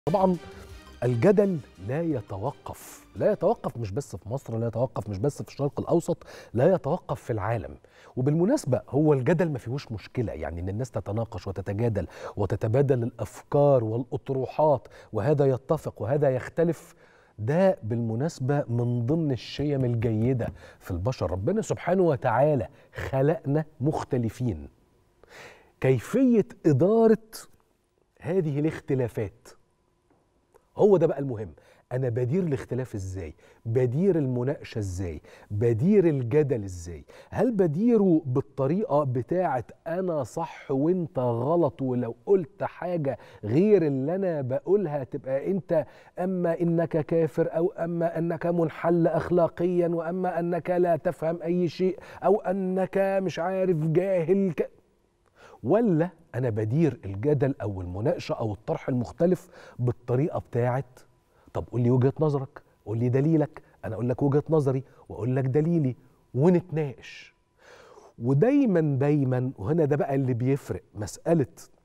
طبعا الجدل لا يتوقف لا يتوقف مش بس في مصر لا يتوقف مش بس في الشرق الاوسط لا يتوقف في العالم وبالمناسبه هو الجدل ما فيهوش مشكله يعني ان الناس تتناقش وتتجادل وتتبادل الافكار والاطروحات وهذا يتفق وهذا يختلف ده بالمناسبه من ضمن الشيم الجيده في البشر ربنا سبحانه وتعالى خلقنا مختلفين كيفيه اداره هذه الاختلافات هو ده بقى المهم انا بدير الاختلاف ازاي بدير المناقشه ازاي بدير الجدل ازاي هل بديره بالطريقه بتاعه انا صح وانت غلط ولو قلت حاجه غير اللي انا بقولها تبقى انت اما انك كافر او اما انك منحل اخلاقيا واما انك لا تفهم اي شيء او انك مش عارف جاهل ك... ولا انا بدير الجدل او المناقشه او الطرح المختلف بالطريقه بتاعت طب قول لي وجهه نظرك قول لي دليلك انا اقول لك وجهه نظري واقول لك دليلي ونتناقش ودايما دايما وهنا ده بقى اللي بيفرق مساله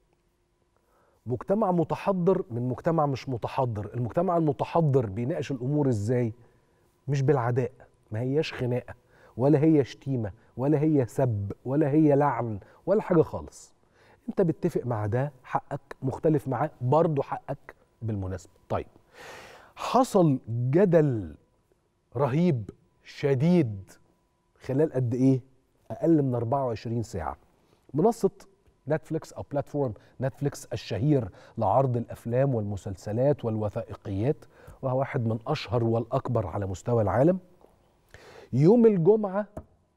مجتمع متحضر من مجتمع مش متحضر المجتمع المتحضر بيناقش الامور ازاي مش بالعداء ما هياش خناقه ولا هي شتيمه ولا هي سب ولا هي لعن ولا حاجه خالص انت بتتفق مع ده حقك مختلف معاه برضه حقك بالمناسبه طيب حصل جدل رهيب شديد خلال قد ايه اقل من 24 ساعه منصه نتفليكس او بلاتفورم نتفليكس الشهير لعرض الافلام والمسلسلات والوثائقيات وهو واحد من اشهر والاكبر على مستوى العالم يوم الجمعه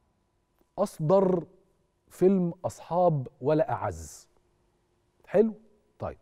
اصدر فيلم اصحاب ولا اعز حلو طيب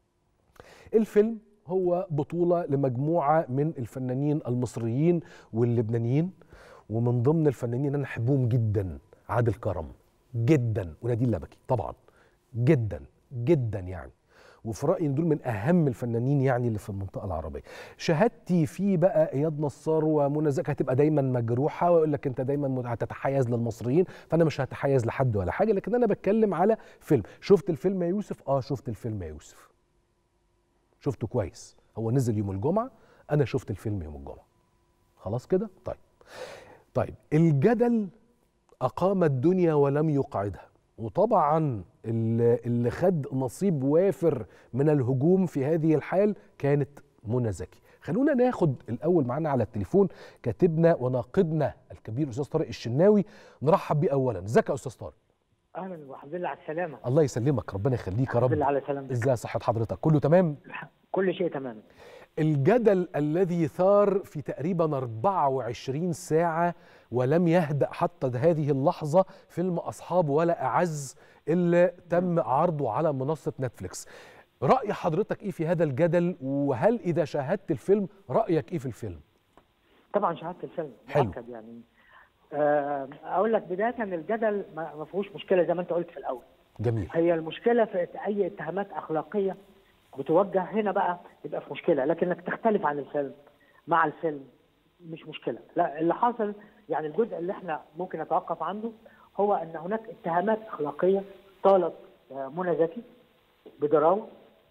الفيلم هو بطوله لمجموعه من الفنانين المصريين واللبنانيين ومن ضمن الفنانين انا احبهم جدا عادل كرم جدا ونادين لبكي طبعا جدا جدا يعني وفي رايي ان دول من اهم الفنانين يعني اللي في المنطقه العربيه شهادتي في بقى اياد نصار ومنى زكي هتبقى دايما مجروحه ويقول لك انت دايما هتتحيز للمصريين فانا مش هتحيز لحد ولا حاجه لكن انا بتكلم على فيلم شفت الفيلم يا يوسف اه شفت الفيلم يا يوسف شفته كويس هو نزل يوم الجمعه انا شفت الفيلم يوم الجمعه خلاص كده طيب طيب الجدل اقام الدنيا ولم يقعدها وطبعا اللي خد نصيب وافر من الهجوم في هذه الحال كانت منى زكي خلونا ناخد الاول معانا على التليفون كاتبنا وناقدنا الكبير استاذ طارق الشناوي نرحب بيه اولا ازيك يا استاذ طارق اهلا والحمد لله على السلامه الله يسلمك ربنا يخليك يا رب الحمد لله على سلامتك ازاي صحه حضرتك كله تمام كل شيء تمام الجدل الذي ثار في تقريبا 24 ساعة ولم يهدأ حتى هذه اللحظة فيلم أصحاب ولا أعز اللي تم عرضه على منصة نتفليكس رأي حضرتك إيه في هذا الجدل وهل إذا شاهدت الفيلم رأيك إيه في الفيلم؟ طبعا شاهدت الفيلم حلو. مؤكد يعني آه، اقول لك بدايه الجدل ما ما فيهوش مشكله زي ما انت قلت في الاول جميل هي المشكله في اي اتهامات اخلاقيه بتوجه هنا بقى يبقى في مشكله لكن انك تختلف عن الفيلم مع الفيلم مش مشكله لا اللي حاصل يعني الجزء اللي احنا ممكن نتوقف عنده هو ان هناك اتهامات اخلاقيه طالت آه، منى زكي بدراوه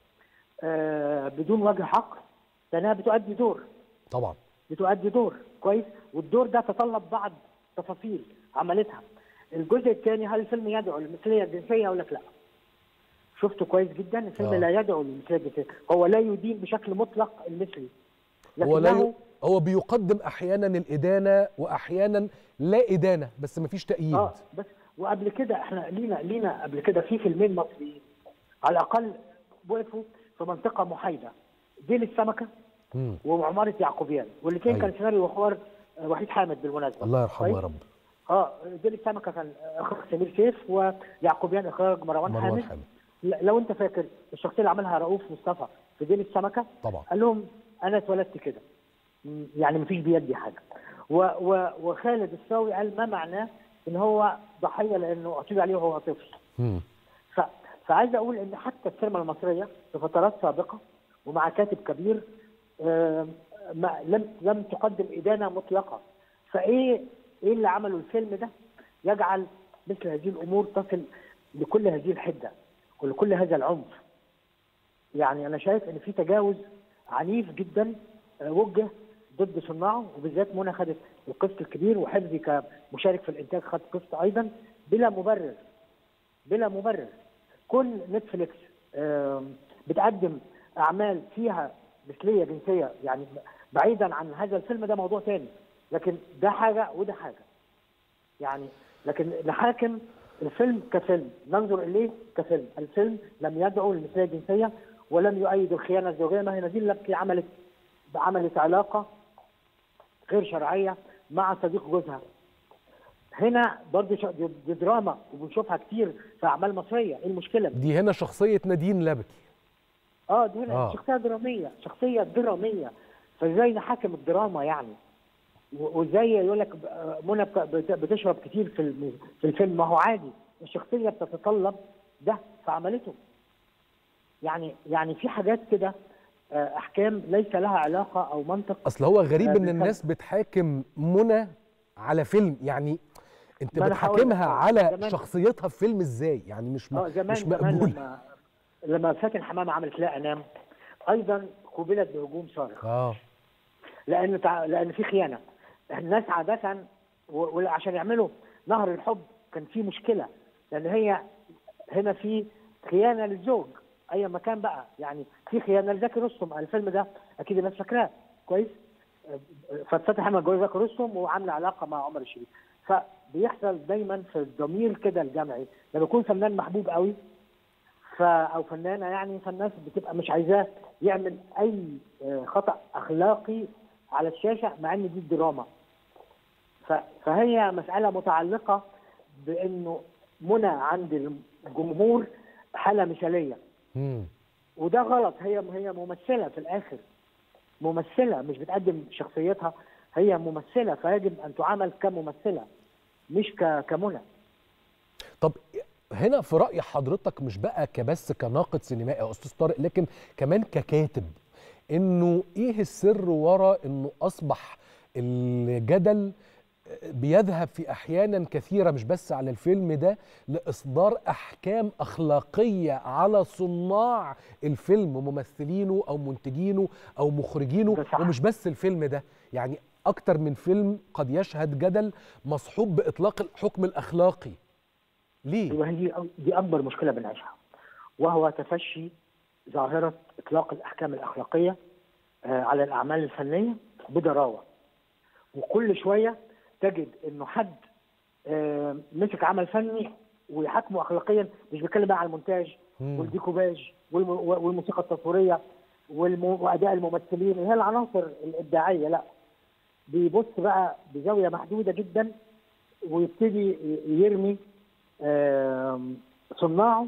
آه، بدون وجه حق لانها بتؤدي دور طبعا بتؤدي دور كويس والدور ده تطلب بعض تفاصيل عملتها الجزء الثاني هل الفيلم يدعو للمثليه الجنسيه اقول لك لا شفته كويس جدا الفيلم آه. لا يدعو للمثليه الجنسيه هو لا يدين بشكل مطلق المثلي هو لا ي... لكنه هو بيقدم أحيانا الإدانة وأحيانا لا إدانة بس مفيش تأييد اه بس وقبل كده احنا لينا لينا قبل كده في فيلمين مصريين على الاقل وقفوا في منطقه محايده ديل السمكه مم. وعماره يعقوبيان والاثنين أيوة. كان سيناريو وحوار آه، وحيد حامد بالمناسبه الله يرحمه كويس؟ يا رب اه ديل السمكه كان اخراج سمير سيف ويعقوبيان اخراج مروان, مروان حامد حامد ل- لو انت فاكر الشخصيه اللي عملها رؤوف مصطفى في ديل السمكه طبعا قال لهم انا اتولدت كده م- يعني مفيش بيدي حاجه و و وخالد الصاوي قال ما معناه ان هو ضحيه لانه اعتدي عليه وهو طفل مم. ف... فعايز اقول ان حتى السينما المصريه في فترات سابقه ومع كاتب كبير آم، ما لم لم تقدم ادانه مطلقه فايه ايه اللي عمله الفيلم ده يجعل مثل هذه الامور تصل لكل هذه الحده ولكل هذا العنف يعني انا شايف ان في تجاوز عنيف جدا آه، وجه ضد صناعه وبالذات منى خدت القسط الكبير وحفظي كمشارك في الانتاج خد قسط ايضا بلا مبرر بلا مبرر كل نتفليكس آم، بتقدم اعمال فيها مثليه جنسيه يعني بعيدا عن هذا الفيلم ده موضوع تاني لكن ده حاجه وده حاجه يعني لكن نحاكم الفيلم كفيلم ننظر اليه كفيلم الفيلم لم يدعو للمثليه الجنسيه ولم يؤيد الخيانه الزوجيه ما هي نزيل لك عملت عملت علاقه غير شرعيه مع صديق جوزها هنا برضه ش- دي دي دراما وبنشوفها كتير في اعمال مصريه ايه المشكله دي هنا شخصيه نادين لبكي اه دي هنا آه. شخصيه دراميه شخصيه دراميه فازاي نحاكم الدراما يعني و- وازاي يقول لك ب- منى بت- بت- بتشرب كتير في الم- في الفيلم ما هو عادي الشخصيه بتتطلب ده فعملته يعني يعني في حاجات كده آه، احكام ليس لها علاقه او منطق اصل هو غريب آه، ان بالفعل. الناس بتحاكم منى على فيلم يعني انت ما أنا هقول بتحاكمها لك، على زمان- شخصيتها في فيلم ازاي يعني مش م... اه زمان مش زمان مقبول لما لما فاتن حمامه عملت لا انام ايضا قوبلت بهجوم صارخ اه لان تع... لان في خيانه الناس عاده و- وعشان يعملوا نهر الحب كان في مشكله لان هي هنا في خيانه للزوج اي مكان بقى يعني في خيانه لزكي رستم الفيلم ده اكيد الناس فاكراه كويس ففتح حمد جوز زكي رستم وعامله علاقه مع عمر الشريف فبيحصل دايما في الضمير كده الجمعي لما يكون فنان محبوب قوي ف او فنانه يعني فالناس بتبقى مش عايزاه يعمل اي آه، خطا اخلاقي على الشاشه مع ان دي الدراما ف- فهي مساله متعلقه بانه منى عند الجمهور حاله مثاليه مم. وده غلط هي هي ممثله في الاخر ممثله مش بتقدم شخصيتها هي ممثله فيجب ان تعامل كممثله مش ك- كمنى طب هنا في رأي حضرتك مش بقى كبس كناقد سينمائي يا أستاذ طارق لكن كمان ككاتب إنه إيه السر ورا إنه أصبح الجدل بيذهب في أحيانا كثيرة مش بس على الفيلم ده لإصدار أحكام أخلاقية على صناع الفيلم ممثلينه أو منتجينه أو مخرجينه ده صح. ومش بس الفيلم ده يعني أكتر من فيلم قد يشهد جدل مصحوب بإطلاق الحكم الأخلاقي ليه؟ وهي دي دي اكبر مشكله بنعيشها وهو تفشي ظاهره اطلاق الاحكام الاخلاقيه آه، على الاعمال الفنيه بضراوه وكل شويه تجد انه حد آه، مسك عمل فني ويحاكمه اخلاقيا مش بيتكلم بقى على المونتاج مم. والديكوباج والم- والموسيقى التصويريه والم- واداء الممثلين اللي هي العناصر الابداعيه لا بيبص بقى بزاويه محدوده جدا ويبتدي يرمي آم، صناعه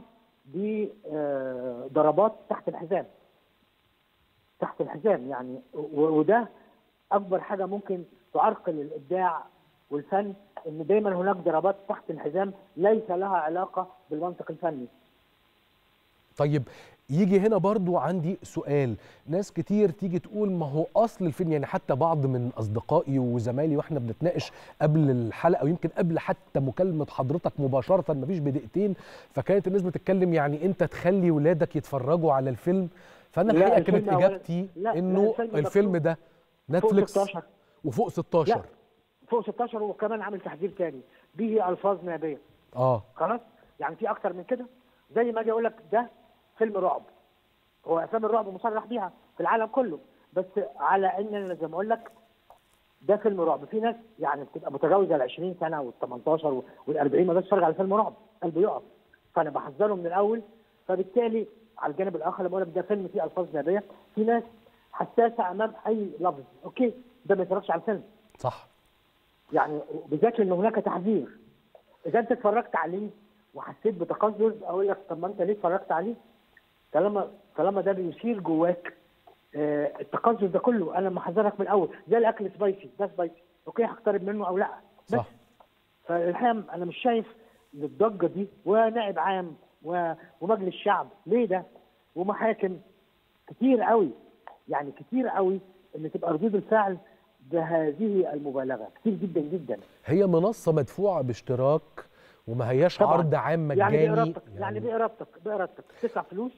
بضربات تحت الحزام تحت الحزام يعني و- وده اكبر حاجه ممكن تعرقل الابداع والفن ان دايما هناك ضربات تحت الحزام ليس لها علاقه بالمنطق الفني طيب يجي هنا برضو عندي سؤال ناس كتير تيجي تقول ما هو اصل الفيلم يعني حتى بعض من اصدقائي وزمايلي واحنا بنتناقش قبل الحلقه ويمكن قبل حتى مكالمه حضرتك مباشره ما فيش بدقيقتين فكانت الناس بتتكلم يعني انت تخلي ولادك يتفرجوا على الفيلم فانا لا، الحقيقه كانت الفيلم أولاً- اجابتي لا، لا، انه الفيلم الفيلم مكتوب ده فوق نتفليكس 16 وفوق 16 لا فوق 16 وكمان عامل تحذير تاني به الفاظ نابيه اه خلاص يعني في اكتر من كده زي ما اجي اقول لك ده فيلم رعب هو افلام الرعب مصرح بيها في العالم كله بس على ان انا زي ما اقول لك ده فيلم رعب في ناس يعني بتبقى متجاوزه ال 20 سنه وال 18 وال 40 ما تتفرج على فيلم رعب قلبه يقف فانا بحذره من الاول فبالتالي على الجانب الاخر لما اقول لك ده فيلم فيه الفاظ نابيه في ناس حساسه امام اي لفظ اوكي ده ما يتفرجش على الفيلم صح يعني بالذات ان هناك تحذير اذا انت اتفرجت عليه وحسيت بتقزز اقول لك طب ما انت ليه اتفرجت عليه؟ طالما طالما ده بيثير جواك آه، التقزز ده كله انا محذرك من الاول زي الاكل سبايسي ده سبايسي اوكي هقترب منه او لا بس صح فالحقيقه انا مش شايف الضجه دي ونائب عام و- ومجلس شعب ليه ده؟ ومحاكم كتير قوي يعني كتير قوي ان تبقى ردود الفعل بهذه المبالغه كتير جدا جدا هي منصه مدفوعه باشتراك وما هياش طبعاً. عرض عام يعني مجاني بإرادتك يعني بإرادتك بإرادتك تدفع فلوس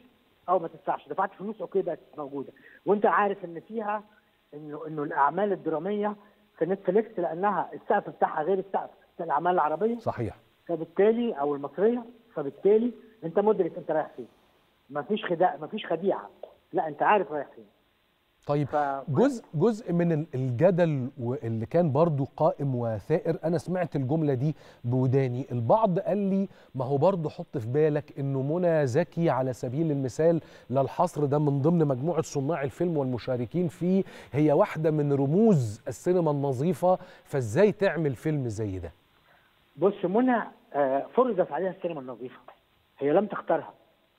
او ما تدفعش دفعت فلوس اوكي بقت موجوده وانت عارف ان فيها انه انه الاعمال الدراميه في نتفليكس لانها السقف بتاعها غير السقف بتاع الاعمال العربيه صحيح فبالتالي او المصريه فبالتالي انت مدرك انت رايح فين ما فيش خداع ما فيش خديعه لا انت عارف رايح فين طيب ف... جزء جزء من ال- الجدل اللي كان برضو قائم وثائر انا سمعت الجمله دي بوداني البعض قال لي ما هو برضو حط في بالك انه منى زكي على سبيل المثال للحصر ده من ضمن مجموعه صناع الفيلم والمشاركين فيه هي واحده من رموز السينما النظيفه فازاي تعمل فيلم زي ده بص منى آه، فرضت عليها السينما النظيفه هي لم تختارها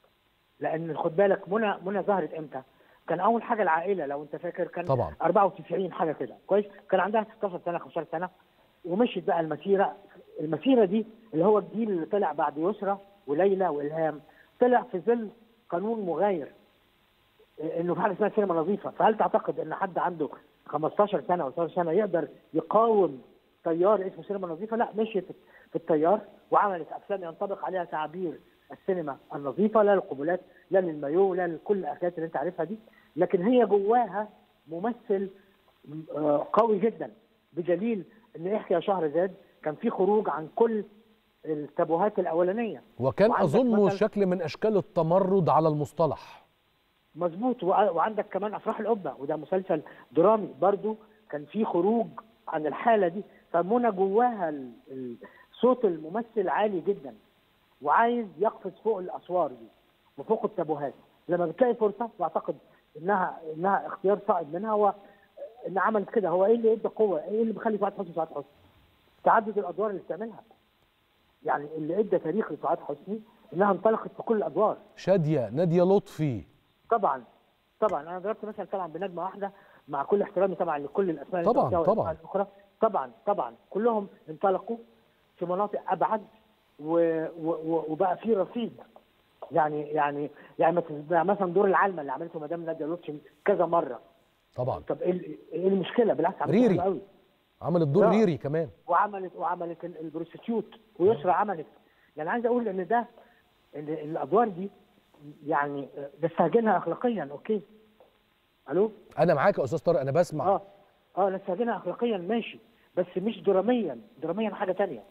لان خد بالك منى منى ظهرت امتى؟ كان اول حاجه العائله لو انت فاكر كان طبعا 94 حاجه كده كويس كان عندها 16 سنه 15 سنه ومشيت بقى المسيره المسيره دي اللي هو الجيل اللي طلع بعد يسرى وليلى والهام طلع في ظل قانون مغاير إيه، انه في حاجه اسمها سينما نظيفه فهل تعتقد ان حد عنده 15 سنه او 16 سنه يقدر يقاوم تيار اسمه سينما نظيفه لا مشيت في التيار وعملت افلام ينطبق عليها تعابير السينما النظيفه لا للقبلات لا للمايو لا لكل الحاجات اللي انت عارفها دي لكن هي جواها ممثل آه، قوي جدا بدليل ان احكي يا شهرزاد كان في خروج عن كل التابوهات الاولانيه وكان وعندك اظنه مثلاً- شكل من اشكال التمرد على المصطلح مظبوط وع- وعندك كمان افراح القبه وده مسلسل درامي برضو كان فيه خروج عن الحاله دي فمنى جواها ال- ال- صوت الممثل عالي جدا وعايز يقفز فوق الاسوار دي وفوق التابوهات لما بتلاقي فرصه واعتقد انها انها اختيار صائب منها هو ان عملت كده هو ايه اللي ادى قوه ايه اللي بيخلي سعاد حسني سعاد حسني تعدد الادوار اللي بتعملها يعني اللي ادى تاريخ لسعاد حسني انها انطلقت في كل الادوار شاديه ناديه لطفي طبعا طبعا انا ضربت مثلا طبعا بنجمه واحده مع كل احترامي طبعا لكل الاسماء اللي طبعاً، أنت قلتها طبعاً. والأسماء الاخرى طبعا طبعا كلهم انطلقوا في مناطق ابعد و... و... و... وبقى في رصيد يعني يعني يعني مثلا- يعني مثلا دور العلمه اللي عملته مدام ناديه لطفي كذا مره طبعا طب ايه ال- ايه المشكله بالعكس عملت ريري. حلو قوي عملت دور لا. ريري كمان وعملت وعملت ال- البروستيتيوت ويسرى عملت يعني عايز اقول ان ده ان الادوار دي يعني نستهجنها اخلاقيا اوكي الو انا معاك يا استاذ طارق انا بسمع اه اه نستهجنها اخلاقيا ماشي بس مش دراميا دراميا حاجه تانية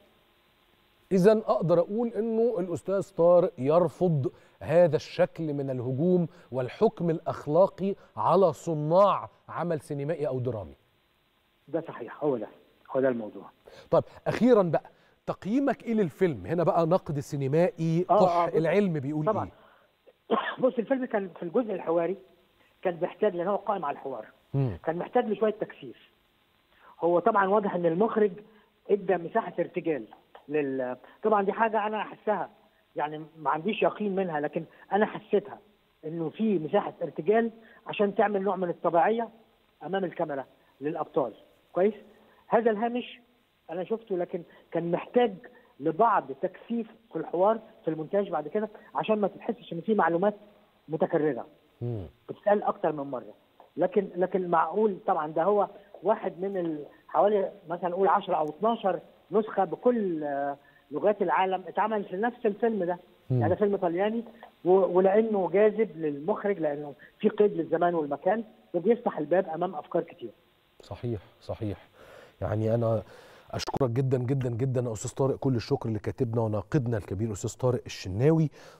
اذا اقدر اقول انه الاستاذ طارق يرفض هذا الشكل من الهجوم والحكم الاخلاقي على صناع عمل سينمائي او درامي ده صحيح هو ده هو ده الموضوع طيب اخيرا بقى تقييمك ايه للفيلم هنا بقى نقد سينمائي آه، قح آه، بص- العلم بيقول طبعا ايه بص الفيلم كان في الجزء الحواري كان بيحتاج لان هو قائم على الحوار مم. كان محتاج لشويه تكثيف هو طبعا واضح ان المخرج ادى مساحه ارتجال لل طبعا دي حاجه انا احسها يعني ما عنديش يقين منها لكن انا حسيتها انه في مساحه ارتجال عشان تعمل نوع من الطبيعيه امام الكاميرا للابطال كويس هذا الهامش انا شفته لكن كان محتاج لبعض تكثيف في الحوار في المونتاج بعد كده عشان ما تحسش ان في معلومات متكرره مم. بتتقال اكتر من مره لكن لكن معقول طبعا ده هو واحد من ال- حوالي مثلا نقول 10 او 12 نسخه بكل آه، لغات العالم اتعمل في نفس الفيلم ده مم. يعني ده فيلم طلياني و- ولانه جاذب للمخرج لانه في قيد للزمان والمكان وبيفتح الباب امام افكار كتير صحيح صحيح يعني انا اشكرك جدا جدا جدا يا استاذ طارق كل الشكر لكاتبنا وناقدنا الكبير استاذ طارق الشناوي